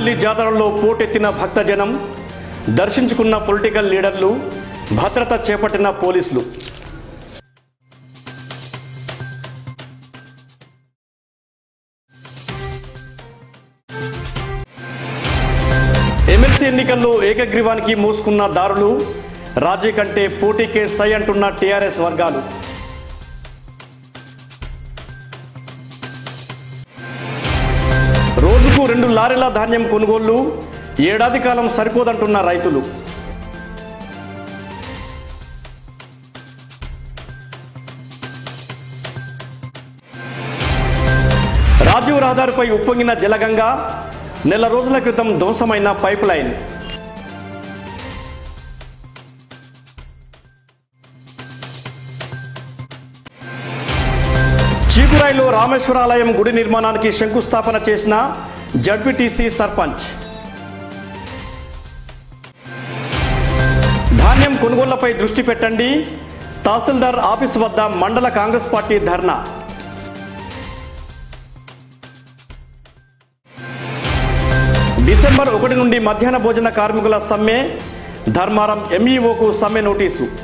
పోచంపల్లి జాతరలో పోటెత్తిన భక్తజనం దర్శించుకున్న పొలిటికల్ లీడర్లు భద్రత చేపట్టిన పోలీసులు ఎమ్మెల్సీ ఎన్నికల్లో ఏకగ్రీవానికి మోసుకున్న దారులు రాజీ కంటే పోటీకే సై అంటున్న టీఆర్ఎస్ వర్గాలు రోజుకు రెండు లారీల ధాన్యం కొనుగోళ్లు ఏడాది కాలం సరిపోదంటున్న రైతులు రాజీవ్ రహదారిపై ఉప్పొంగిన జలగంగ నెల రోజుల క్రితం ధ్వంసమైన పైప్ లైన్ చీకురాయిలో రామేశ్వరాలయం గుడి నిర్మాణానికి శంకుస్థాపన చేసిన జడ్పీటీసీ సర్పంచ్ ధాన్యం కొనుగోళ్లపై దృష్టి పెట్టండి తహసీల్దార్ ఆఫీస్ వద్ద మండల కాంగ్రెస్ పార్టీ ధర్నా డిసెంబర్ ఒకటి నుండి మధ్యాహ్న భోజన కార్మికుల సమ్మె ధర్మారం ఎంఈఓకు సమ్మె నోటీసు